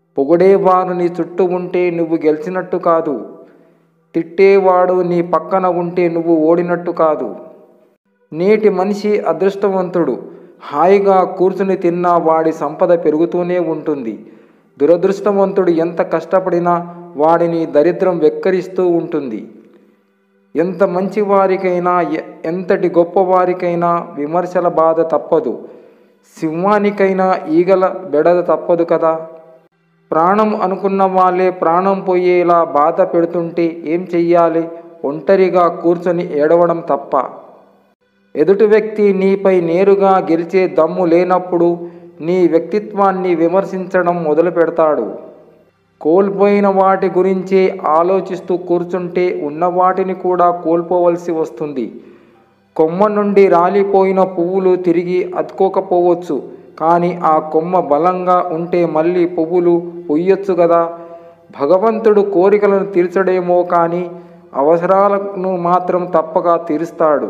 పొగిడేవారు నీ చుట్టూ ఉంటే నువ్వు గెలిచినట్టు కాదు తిట్టేవాడు నీ పక్కన ఉంటే నువ్వు ఓడినట్టు కాదు నేటి మనిషి అదృష్టవంతుడు హాయిగా కూర్చుని తిన్నా వాడి సంపద పెరుగుతూనే ఉంటుంది దురదృష్టవంతుడు ఎంత కష్టపడినా వాడిని దరిద్రం వెక్కరిస్తూ ఉంటుంది ఎంత మంచి వారికైనా ఎ- ఎంతటి గొప్పవారికైనా విమర్శల బాధ తప్పదు సింహానికైనా ఈగల బెడద తప్పదు కదా ప్రాణం అనుకున్న వాళ్ళే ప్రాణం పోయేలా బాధ పెడుతుంటే ఏం చెయ్యాలి ఒంటరిగా కూర్చొని ఏడవడం తప్ప ఎదుటి వ్యక్తి నీపై నేరుగా గెలిచే దమ్ము లేనప్పుడు నీ వ్యక్తిత్వాన్ని విమర్శించడం మొదలు పెడతాడు కోల్పోయిన వాటి గురించే ఆలోచిస్తూ కూర్చుంటే ఉన్న వాటిని కూడా కోల్పోవలసి వస్తుంది కొమ్మ నుండి రాలిపోయిన పువ్వులు తిరిగి అతుకోకపోవచ్చు కానీ ఆ కొమ్మ బలంగా ఉంటే మళ్ళీ పువ్వులు పొయ్యొచ్చు కదా భగవంతుడు కోరికలను తీర్చడేమో కానీ అవసరాలను మాత్రం తప్పక తీరుస్తాడు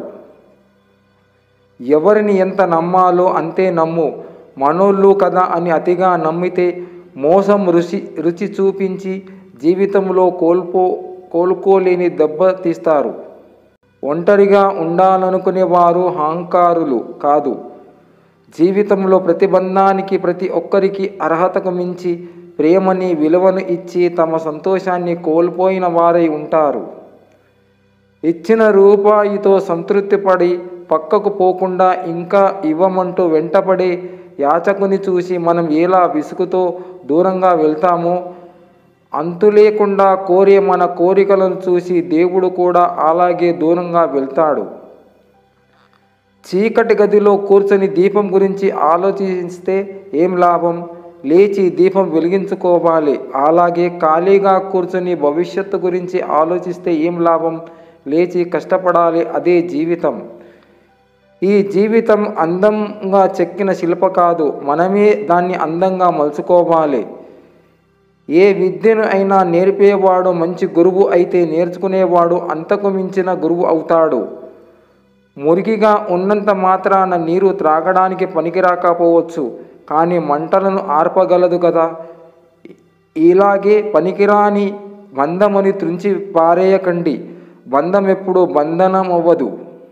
ఎవరిని ఎంత నమ్మాలో అంతే నమ్ము మనోళ్ళు కదా అని అతిగా నమ్మితే మోసం రుచి రుచి చూపించి జీవితంలో కోల్పో కోలుకోలేని దెబ్బ తీస్తారు ఒంటరిగా ఉండాలనుకునే వారు అహంకారులు కాదు జీవితంలో ప్రతిబంధానికి ప్రతి ఒక్కరికి అర్హతకు మించి ప్రేమని విలువను ఇచ్చి తమ సంతోషాన్ని కోల్పోయిన వారై ఉంటారు ఇచ్చిన రూపాయితో సంతృప్తిపడి పక్కకు పోకుండా ఇంకా ఇవ్వమంటూ వెంటపడే యాచకుని చూసి మనం ఎలా విసుగుతో దూరంగా వెళ్తామో అంతు లేకుండా కోరే మన కోరికలను చూసి దేవుడు కూడా అలాగే దూరంగా వెళ్తాడు చీకటి గదిలో కూర్చొని దీపం గురించి ఆలోచిస్తే ఏం లాభం లేచి దీపం వెలిగించుకోవాలి అలాగే ఖాళీగా కూర్చొని భవిష్యత్తు గురించి ఆలోచిస్తే ఏం లాభం లేచి కష్టపడాలి అదే జీవితం ఈ జీవితం అందంగా చెక్కిన శిల్ప కాదు మనమే దాన్ని అందంగా మలుచుకోవాలి ఏ విద్యను అయినా నేర్పేవాడు మంచి గురువు అయితే నేర్చుకునేవాడు అంతకు మించిన గురువు అవుతాడు మురికిగా ఉన్నంత మాత్రాన నీరు త్రాగడానికి పనికిరాకపోవచ్చు కానీ మంటలను ఆర్పగలదు కదా ఇలాగే పనికిరాని బంధముని త్రుంచి పారేయకండి బంధం ఎప్పుడు బంధనం అవ్వదు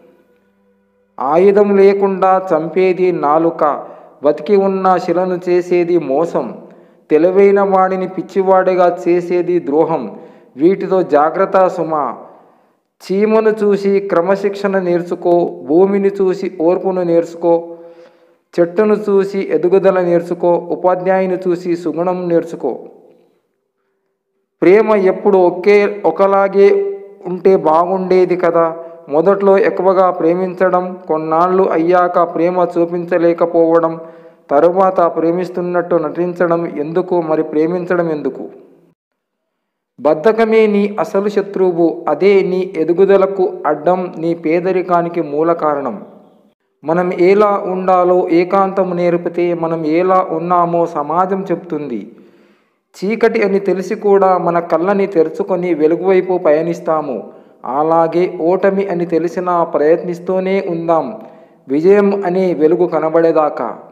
ఆయుధం లేకుండా చంపేది నాలుక బతికి ఉన్న శిలను చేసేది మోసం తెలివైన వాడిని పిచ్చివాడిగా చేసేది ద్రోహం వీటితో జాగ్రత్త సుమ చీమను చూసి క్రమశిక్షణ నేర్చుకో భూమిని చూసి ఓర్పును నేర్చుకో చెట్టును చూసి ఎదుగుదల నేర్చుకో ఉపాధ్యాయుని చూసి సుగుణం నేర్చుకో ప్రేమ ఎప్పుడు ఒకే ఒకలాగే ఉంటే బాగుండేది కదా మొదట్లో ఎక్కువగా ప్రేమించడం కొన్నాళ్ళు అయ్యాక ప్రేమ చూపించలేకపోవడం తరువాత ప్రేమిస్తున్నట్టు నటించడం ఎందుకు మరి ప్రేమించడం ఎందుకు బద్ధకమే నీ అసలు శత్రువు అదే నీ ఎదుగుదలకు అడ్డం నీ పేదరికానికి మూల కారణం మనం ఎలా ఉండాలో ఏకాంతం నేర్పితే మనం ఎలా ఉన్నామో సమాజం చెప్తుంది చీకటి అని తెలిసి కూడా మన కళ్ళని తెరుచుకొని వెలుగువైపు పయనిస్తాము అలాగే ఓటమి అని తెలిసినా ప్రయత్నిస్తూనే ఉందాం విజయం అనే వెలుగు కనబడేదాకా